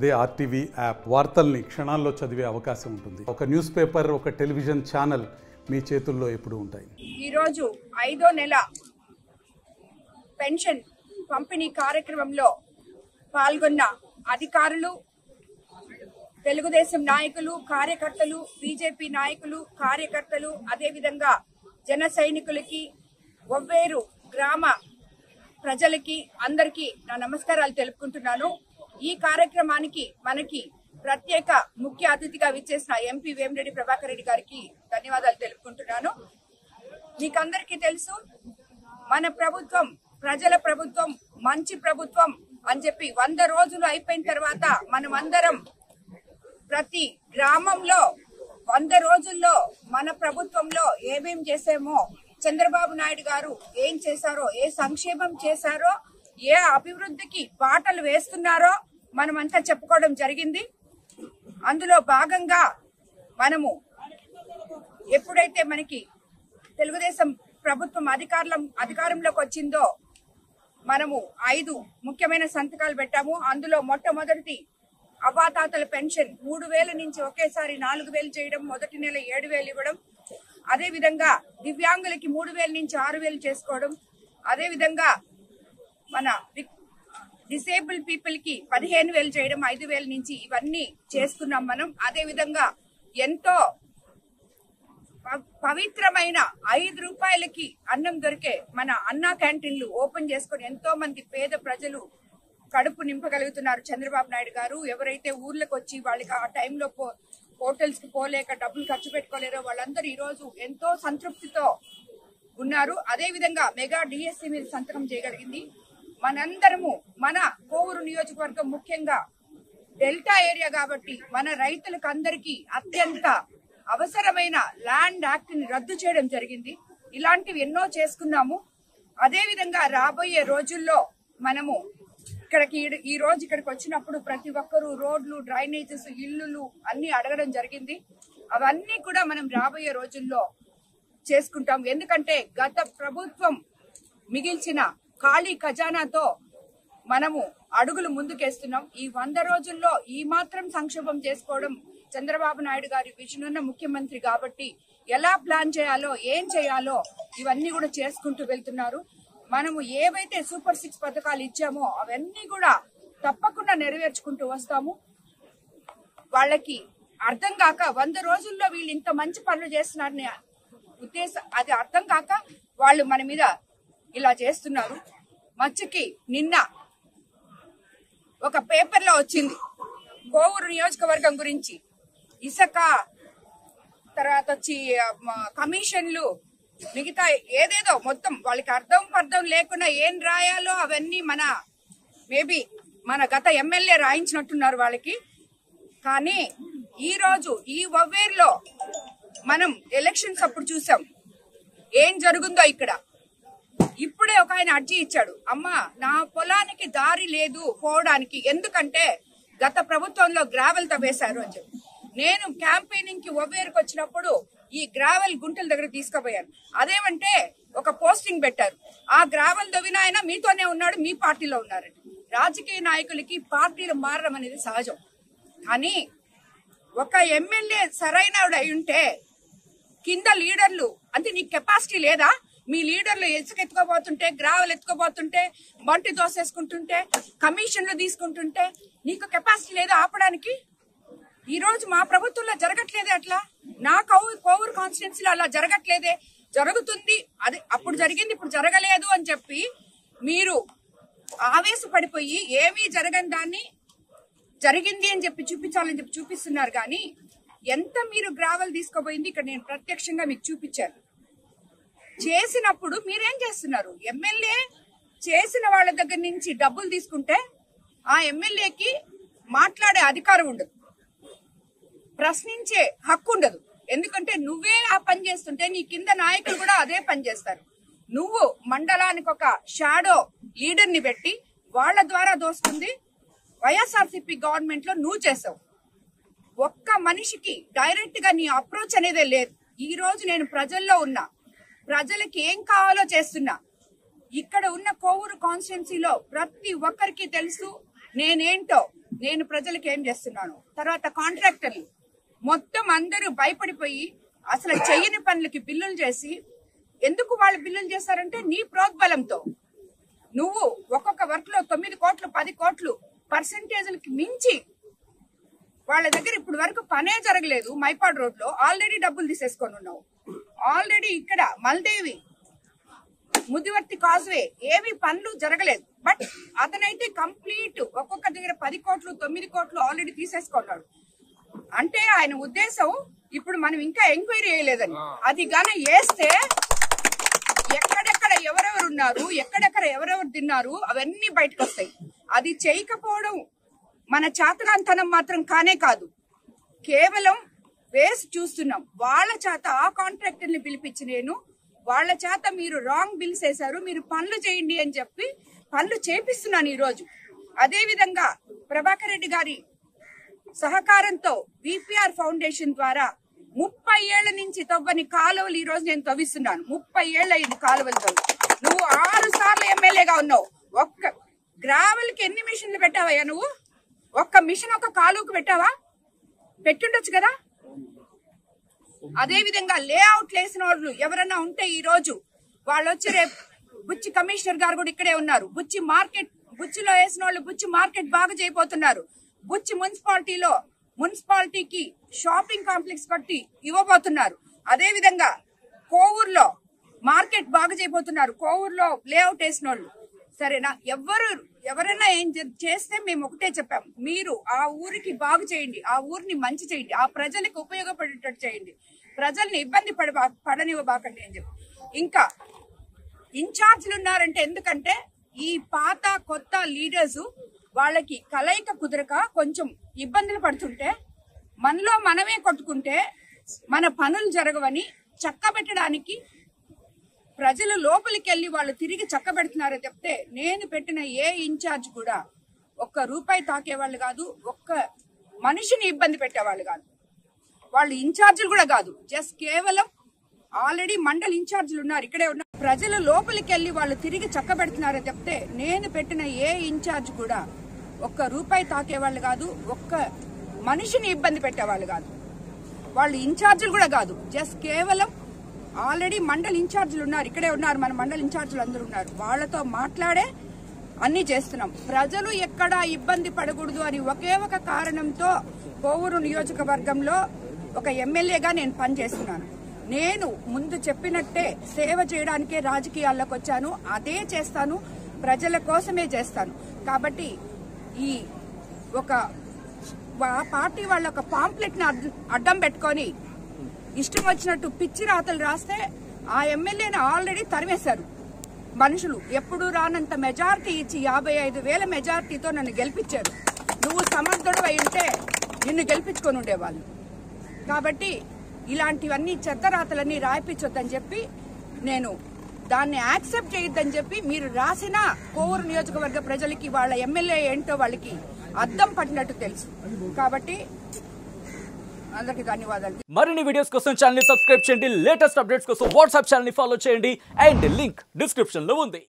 అదే RTV app వార్తల్ని క్షణాల్లో చదివే అవకాశం ఉంటుంది ఒక న్యూస్ పేపర్ ఒక టెలివిజన్ ఛానల్ మీ చేతుల్లో ఎప్పుడూ ఉంటాయి ఈరోజు ఐదో నెల పెన్షన్ పంపిణీ కార్యక్రమంలో పాల్గొన్న అధికారులు తెలుగుదేశం నాయకులు కార్యకర్తలు బీజేపీ నాయకులు కార్యకర్తలు అదేవిధంగా జన సైనికులకి ఒవ్వేరు గ్రామ ప్రజలకి అందరికీ నా నమస్కారాలు తెలుపుకుంటున్నాను ఈ కార్యక్రమానికి మనకి ప్రత్యేక ముఖ్య అతిథిగా విచ్చేసిన ఎంపీ వేమిరెడ్డి ప్రభాకర్ రెడ్డి గారికి ధన్యవాదాలు తెలుపుకుంటున్నాను మీకందరికీ తెలుసు మన ప్రభుత్వం ప్రజల ప్రభుత్వం మంచి ప్రభుత్వం అని చెప్పి వంద రోజులు అయిపోయిన తర్వాత మనం అందరం ప్రతి గ్రామంలో వంద రోజుల్లో మన ప్రభుత్వంలో ఏమేం చేసామో చంద్రబాబు నాయుడు గారు ఏం చేశారో ఏ సంక్షేమం చేశారో ఏ అభివృద్ధికి బాటలు వేస్తున్నారో మనమంతా చెప్పుకోవడం జరిగింది అందులో భాగంగా మనము ఎప్పుడైతే మనకి తెలుగుదేశం ప్రభుత్వం అధికారులం అధికారంలోకి వచ్చిందో మనము ఐదు ముఖ్యమైన సంతకాలు పెట్టాము అందులో మొట్టమొదటిది అవాతాతల పెన్షన్ మూడు వేల నుంచి ఒకేసారి నాలుగు వేలు చేయడం మొదటి నెల ఏడు వేలు ఇవ్వడం అదే విధంగా దివ్యాంగులకి మూడు వేల నుంచి ఆరు వేలు చేసుకోవడం అదే విధంగా మన డిసేబుల్ పీపుల్ కి పదిహేను వేలు చేయడం ఐదు వేల నుంచి ఇవన్నీ చేసుకున్నాం మనం అదే విధంగా ఎంతో ప- పవిత్రమైన ఐదు రూపాయలకి అన్నం దొరికే మన అన్నా క్యాంటీన్లు ఓపెన్ చేసుకొని ఎంతో మంది పేద ప్రజలు కడుపు నింపగలుగుతున్నారు చంద్రబాబు నాయుడు గారు ఎవరైతే ఊర్లకు వచ్చి వాళ్ళకి ఆ టైంలో పో- హోటల్స్ కి పోలేక డబ్బులు ఖర్చు పెట్టుకోలేరో వాళ్ళందరూ ఈ రోజు ఎంతో సంతృప్తితో ఉన్నారు అదే విధంగా మెగా డిఎస్సి మీద సంతకం చేయగలిగింది మనందరము మన కోవూరు నియోజకవర్గం ముఖ్యంగా డెల్టా ఏరియా కాబట్టి మన రైతులకు అందరికీ అత్యంత అవసరమైన ల్యాండ్ యాక్ట్ ని రద్దు చేయడం జరిగింది ఇలాంటివి ఎన్నో చేసుకున్నాము అదే విధంగా రాబోయే రోజుల్లో మనము ఇక్కడికి ఈ- ఈ రోజు ఇక్కడికి వచ్చినప్పుడు ప్రతి ఒక్కరూ రోడ్లు డ్రైనేజెస్ ఇల్లులు అన్ని అడగడం జరిగింది అవన్నీ కూడా మనం రాబోయే రోజుల్లో చేసుకుంటాం ఎందుకంటే గత ప్రభుత్వం మిగిల్చిన ఖాళీ ఖజానాతో మనము అడుగులు ముందుకేస్తున్నాం ఈ వంద రోజుల్లో ఈ మాత్రం సంక్షేమం చేసుకోవడం చంద్రబాబు నాయుడు గారి విజన్ ఉన్న ముఖ్యమంత్రి కాబట్టి ఎలా ప్లాన్ చేయాలో ఏం చేయాలో ఇవన్నీ కూడా చేసుకుంటూ వెళ్తున్నారు మనము ఏవైతే సూపర్ సిక్స్ పథకాలు ఇచ్చామో అవన్నీ కూడా తప్పకుండా నెరవేర్చుకుంటూ వస్తాము వాళ్ళకి అర్థం కాక వంద రోజుల్లో వీళ్ళు ఇంత మంచి పనులు చేస్తున్నారని ఉద్దేశం అది అర్థం కాక వాళ్ళు మన మీద ఇలా చేస్తున్నారు మచ్చుకి నిన్న ఒక పేపర్ లో వచ్చింది కోవూరు నియోజకవర్గం గురించి ఇసుక తర్వాత వచ్చి ఆ, మ- కమిషన్లు మిగతా ఏదేదో మొత్తం వాళ్ళకి అర్థం అర్థం లేకుండా ఏం రాయాలో అవన్నీ మన మేబీ మన గత ఎమ్మెల్యే రాయించినట్టున్నారు వాళ్ళకి కానీ ఈ రోజు ఈ వవ్వేరులో మనం ఎలక్షన్స్ అప్పుడు చూసాం ఏం జరుగుందో ఇక్కడ ఇప్పుడే ఒక ఆయన అర్జీ ఇచ్చాడు అమ్మా నా పొలానికి దారి లేదు పోవడానికి ఎందుకంటే గత ప్రభుత్వంలో గ్రావెల్ తవ్వేశారు అని చెప్పి నేను క్యాంపెయినింగ్ కి ఒబేరుకు వచ్చినప్పుడు ఈ గ్రావెల్ గుంటల దగ్గర తీసుకుపోయాను అదేమంటే ఒక పోస్టింగ్ పెట్టారు ఆ గ్రావెల్ దవ్విన ఆయన మీతోనే ఉన్నాడు మీ పార్టీలో ఉన్నారండి రాజకీయ నాయకులకి పార్టీలు మారడం అనేది సహజం కానీ ఒక ఎమ్మెల్యే సరైనవాడు అయి ఉంటే కింద లీడర్లు అంటే నీకు కెపాసిటీ లేదా మీ లీడర్లు ఇసుక ఎత్తుకోబోతుంటే గ్రావెల్ ఎత్తుకోబోతుంటే బంటి దోసేసుకుంటుంటే కమిషన్లు తీసుకుంటుంటే నీకు కెపాసిటీ లేదా ఆపడానికి ఈ రోజు మా ప్రభుత్వంలో జరగట్లేదే అట్లా నా కౌ- కోవూరు కాన్స్టిట్యున్సీలో అలా జరగట్లేదే జరుగుతుంది అది అప్పుడు జరిగింది ఇప్పుడు జరగలేదు అని చెప్పి మీరు ఆవేశపడిపోయి ఏమీ జరగని దాన్ని జరిగింది అని చెప్పి చూపించాలని చెప్పి చూపిస్తున్నారు కానీ ఎంత మీరు గ్రావెల్ తీసుకోబోయింది ఇక్కడ నేను ప్రత్యక్షంగా మీకు చూపించాను చేసినప్పుడు మీరేం చేస్తున్నారు ఎమ్మెల్యే చేసిన వాళ్ళ దగ్గర నుంచి డబ్బులు తీసుకుంటే ఆ ఎమ్మెల్యేకి మాట్లాడే అధికారం ఉండదు ప్రశ్నించే హక్కు ఉండదు ఎందుకంటే నువ్వే ఆ పని చేస్తుంటే నీ కింద నాయకులు కూడా అదే పని చేస్తారు నువ్వు మండలానికి ఒక షాడో లీడర్ ని పెట్టి వాళ్ళ ద్వారా దోస్తుంది వైఎస్ఆర్సీపీ గవర్నమెంట్ లో నువ్వు చేసావు ఒక్క మనిషికి డైరెక్ట్ గా నీ అప్రోచ్ అనేదే లేదు ఈ రోజు నేను ప్రజల్లో ఉన్నా ప్రజలకి ఏం కావాలో చేస్తున్నా ఇక్కడ ఉన్న కోవూరు కాన్స్టిట్యున్సీలో ప్రతి ఒక్కరికి తెలుసు నేనేంటో నేను ప్రజలకు ఏం చేస్తున్నాను తర్వాత కాంట్రాక్టర్లు మొత్తం అందరూ భయపడిపోయి అసలు చెయ్యని పనులకి బిల్లులు చేసి ఎందుకు వాళ్ళు బిల్లులు చేస్తారంటే నీ ప్రోద్బలంతో నువ్వు ఒక్కొక్క వర్క్ లో తొమ్మిది కోట్లు పది కోట్లు పర్సంటేజ్లకి మించి వాళ్ళ దగ్గర ఇప్పుడు వరకు పనే జరగలేదు మైపాడ్ రోడ్ లో ఆల్రెడీ డబ్బులు తీసేసుకొని ఉన్నావు ఆల్రెడీ ఇక్కడ మల్దేవి ముదివర్తి కాజ్వే ఏమి పనులు జరగలేదు బట్ అతనైతే కంప్లీట్ ఒక్కొక్క దగ్గర పది కోట్లు తొమ్మిది కోట్లు ఆల్రెడీ తీసేసుకున్నాడు అంటే ఆయన ఉద్దేశం ఇప్పుడు మనం ఇంకా ఎంక్వైరీ చేయలేదని అది గాని వేస్తే ఎక్కడెక్కడ ఎవరెవరు ఉన్నారు ఎక్కడెక్కడ ఎవరెవరు తిన్నారు అవన్నీ బయటకు వస్తాయి అది చేయకపోవడం మన చాతనాంతనం మాత్రం కానే కాదు కేవలం వేసి చూస్తున్నాం వాళ్ళ చేత ఆ కాంట్రాక్టర్ ని పిలిపించి నేను వాళ్ళ చేత మీరు రాంగ్ బిల్స్ వేశారు మీరు పనులు చేయండి అని చెప్పి పనులు చేపిస్తున్నాను ఈ రోజు అదే విధంగా ప్రభాకర్ రెడ్డి గారి సహకారంతో విపిఆర్ ఫౌండేషన్ ద్వారా ముప్పై ఏళ్ల నుంచి తవ్వని కాలువలు ఈ రోజు నేను తవ్విస్తున్నాను ముప్పై ఏళ్ళ ఇది కాలువలు తవ్వి నువ్వు ఆరు సార్లు ఎమ్మెల్యేగా ఉన్నావు ఒక్క గ్రావెల్కి ఎన్ని మిషన్లు పెట్టావయ్యా నువ్వు ఒక్క మిషన్ ఒక కాలువకు పెట్టావా పెట్టుండొచ్చు కదా అదే విధంగా లేఅవుట్ వేసిన వాళ్ళు ఎవరైనా ఉంటే ఈ రోజు వాళ్ళు వచ్చి రేపు బుచ్చి కమిషనర్ గారు కూడా ఇక్కడే ఉన్నారు బుచ్చి మార్కెట్ బుచ్చిలో వేసిన వాళ్ళు బుచ్చి మార్కెట్ బాగా చేయబోతున్నారు బుచ్చి మున్సిపాలిటీలో మున్సిపాలిటీకి షాపింగ్ కాంప్లెక్స్ కట్టి ఇవ్వబోతున్నారు అదే విధంగా కోవూరులో మార్కెట్ బాగా చేయబోతున్నారు కోవూరులో లేఅవుట్ వేసిన వాళ్ళు సరేనా ఎవరు ఎవరైనా ఏం చే- చేస్తే మేము ఒకటే చెప్పాం మీరు ఆ ఊరికి బాగు చేయండి ఆ ఊరిని మంచి చేయండి ఆ ప్రజలకు ఉపయోగపడేటట్టు చేయండి ప్రజల్ని ఇబ్బంది పడ పడనివ్వబాకండి అని చెప్పి ఇంకా ఇన్ఛార్జ్లు ఉన్నారంటే ఎందుకంటే ఈ పాత కొత్త లీడర్స్ వాళ్ళకి కలయిక కుదరక కొంచెం ఇబ్బందులు పడుతుంటే మనలో మనమే కొట్టుకుంటే మన పనులు జరగవని చక్కబెట్టడానికి ప్రజలు లోపలికి వెళ్ళి వాళ్ళు తిరిగి చక్కబెడుతున్నారో చెప్తే నేను పెట్టిన ఏ ఇన్ఛార్జ్ కూడా ఒక్క రూపాయి తాకేవాళ్ళు కాదు ఒక్క మనిషిని ఇబ్బంది పెట్టేవాళ్ళు కాదు వాళ్ళు ఇన్ఛార్జీలు కూడా కాదు జస్ట్ కేవలం ఆల్రెడీ మండల్ ఇన్ఛార్జీలు ఉన్నారు ఇక్కడే ఉన్నారు ప్రజలు లోపలికి వెళ్ళి వాళ్ళు తిరిగి చక్కబెడుతున్నారో చెప్తే నేను పెట్టిన ఏ ఇన్ఛార్జ్ కూడా ఒక్క రూపాయి తాకేవాళ్ళు కాదు ఒక్క మనిషిని ఇబ్బంది పెట్టేవాళ్ళు కాదు వాళ్ళు ఇన్ఛార్జీలు కూడా కాదు జస్ట్ కేవలం ఆల్రెడీ మండల్ ఇన్ఛార్జీలు ఉన్నారు ఇక్కడే ఉన్నారు మన మండల్ ఇన్ఛార్జీలు అందరూ ఉన్నారు వాళ్ళతో మాట్లాడే అన్ని చేస్తున్నాం ప్రజలు ఎక్కడా ఇబ్బంది పడకూడదు అని ఒకే ఒక కారణంతో కోవూరు నియోజకవర్గంలో ఒక ఎమ్మెల్యేగా నేను పనిచేస్తున్నాను నేను ముందు చెప్పినట్టే సేవ చేయడానికే రాజకీయాల్లోకి వచ్చాను అదే చేస్తాను ప్రజల కోసమే చేస్తాను కాబట్టి ఈ ఒక ఆ పార్టీ వాళ్ళ ఒక పాంప్లెట్ ని అడ్డం పెట్టుకొని ఇష్టం వచ్చినట్టు పిచ్చి రాతలు రాస్తే ఆ ఎమ్మెల్యేని ఆల్రెడీ తరిమేశారు మనుషులు ఎప్పుడు రానంత మెజారిటీ ఇచ్చి యాభై ఐదు వేల మెజారిటీతో నన్ను గెలిపించారు నువ్వు సమర్థుడు అయి ఉంటే నిన్ను గెలిపించుకొని ఉండేవాళ్ళు కాబట్టి ఇలాంటివన్నీ చెత్త రాతలన్నీ రాయిపించొద్దని చెప్పి నేను దాన్ని యాక్సెప్ట్ చేయొద్దని చెప్పి మీరు రాసిన కోవూరు నియోజకవర్గ ప్రజలకి వాళ్ళ ఎమ్మెల్యే ఏంటో వాళ్ళకి అద్దం పట్టినట్టు తెలుసు కాబట్టి అందరికీ ధన్యవాదాలు మరిన్ని వీడియోస్ కోసం ఛానల్ ని సబ్స్క్రైబ్ చేయండి లేటెస్ట్ అప్డేట్స్ కోసం వాట్సాప్ ఛానల్ ని ఫాలో చేయండి అండ్ లింక్ డిస్క్రిప్షన్ లో ఉంది